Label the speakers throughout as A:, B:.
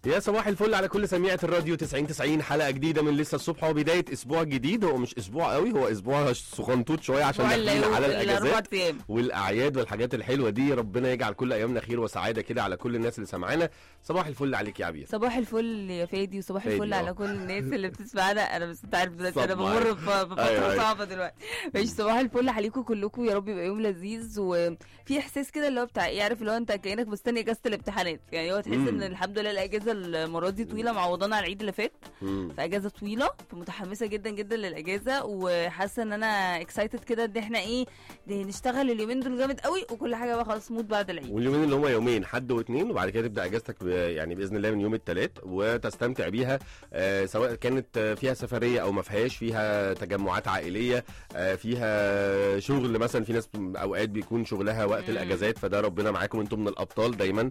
A: يا صباح الفل على كل سميعة الراديو 90 90 حلقة جديدة من لسه الصبح وبداية أسبوع جديد هو مش أسبوع قوي هو أسبوع سخنطوط شوية عشان
B: اسبوع
A: داخلين
B: اليوم-
A: على
B: الاربع
A: الأجازات
B: ايام
A: والأعياد والحاجات الحلوة دي ربنا يجعل كل أيامنا خير وسعادة كده على كل الناس اللي سامعانا صباح الفل عليك يا عبير
B: صباح الفل يا فادي وصباح
A: فادي،
B: الفل
A: اه.
B: على كل الناس اللي بتسمعنا انا بس انت عارف دلوقتي انا
A: صدمة،
B: بمر
A: ايوه.
B: ب- بفتره
A: ايوه، ايوه.
B: صعبه دلوقتي ماشي صباح الفل عليكم كلكم يا رب يبقى يوم لذيذ وفي احساس كده اللي هو بتاع ايه عارف اللي هو انت كانك مستني اجازه الامتحانات يعني هو تحس
A: مم.
B: ان الحمد لله الاجازه المره دي طويله معوضانا على العيد اللي فات
A: مم.
B: فاجازه طويله فمتحمسه جدا جدا للاجازه وحاسه ان انا اكسايتد كده ان احنا ايه ده نشتغل اليومين دول جامد قوي وكل حاجه بقى خلاص موت بعد العيد
A: واليومين اللي هم يومين حد واثنين وبعد كده تبدا اجازتك ب- يعني باذن الله من يوم الثلاث وتستمتع بيها آه سواء كانت آه، فيها سفريه او ما فيهاش فيها تجمعات عائليه آه فيها شغل مثلا في ناس اوقات بيكون شغلها وقت
B: مم.
A: الاجازات فده ربنا معاكم انتم من الابطال دايما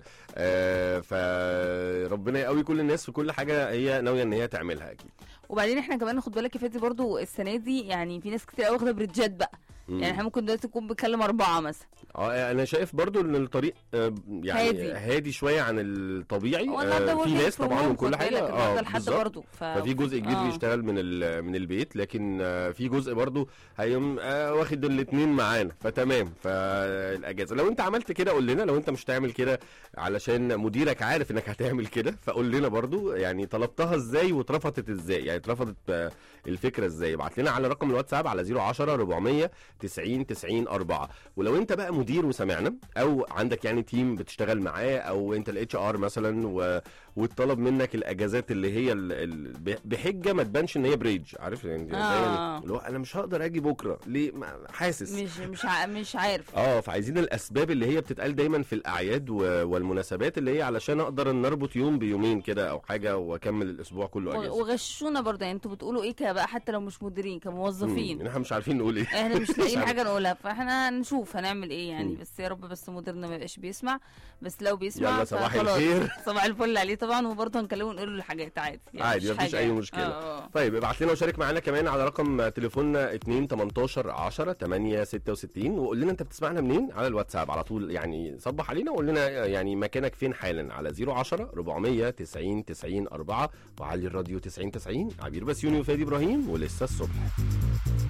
A: آه فربنا يقوي كل الناس في كل حاجه هي ناويه ان هي تعملها اكيد
B: وبعدين احنا كمان خد بالك يا فادي برضو السنه دي يعني في ناس كتير قوي واخده بريدجات بقى
A: مم.
B: يعني احنا ممكن دلوقتي نكون بنتكلم اربعه مثلا
A: اه انا شايف برضو ان الطريق آه، يعني
B: هادي.
A: هادي شويه عن الطبيعي
B: هو النهارده
A: آه، في
B: working
A: ناس
B: from
A: طبعا
B: home،
A: وكل
B: خد
A: حاجه
B: بالك النهارده لحد
A: بالظبط.
B: برضو ف...
A: ففي جزء كبير
B: آه.
A: بيشتغل من ال- من البيت لكن آه، في جزء برضو هيقوم آه، واخد الاثنين معانا فتمام فالاجازه لو انت عملت كده قول لنا لو انت مش تعمل كده علشان مديرك عارف انك هتعمل كده فقول لنا برضو يعني طلبتها ازاي واترفضت ازاي يعني اترفضت آه، الفكره ازاي ابعت لنا على رقم الواتساب على 010 400 90 90 4 ولو انت بقى مدير وسمعنا او عندك يعني تيم بتشتغل معاه او انت الاتش ار مثلا و... واتطلب منك الاجازات اللي هي ال... ال... ب- بحجه ما تبانش ان هي بريدج عارف يعني
B: آه.
A: دايماً اللي هو انا مش هقدر اجي بكره ليه ما- حاسس
B: مش مش ع... مش عارف
A: اه فعايزين الاسباب اللي هي بتتقال دايما في الاعياد و... والمناسبات اللي هي علشان اقدر ان نربط يوم بيومين كده او حاجه واكمل الاسبوع كله
B: و-
A: اجازه
B: وغشونا برضه يعني انتوا بتقولوا ايه كده بقى حتى لو مش مديرين كموظفين
A: مم، احنا مش عارفين نقول ايه
B: احنا مش لاقيين
A: عارف.
B: حاجه نقولها فاحنا هنشوف هنعمل ايه يعني
A: مم.
B: بس يا رب بس مديرنا ما يبقاش بيسمع بس لو بيسمع
A: يلا صباح
B: فخلاص.
A: الخير.
B: صباح الفل عليه طبعا وبرضه هنكلمه ونقول له الحاجات عادي
A: عادي،
B: مش
A: مفيش
B: حاجة
A: أي
B: يعني.
A: مشكلة.
B: اه اه
A: طيب ابعت لنا وشارك معانا كمان على رقم تليفوننا 2 18 10 8 66 وقول لنا انت بتسمعنا منين على الواتساب على طول يعني صبح علينا وقول لنا يعني مكانك فين حالا على 010 400 90 90 4 وعلي الراديو 90 90 عبير بسيوني وفادي ابراهيم ولسه الصبح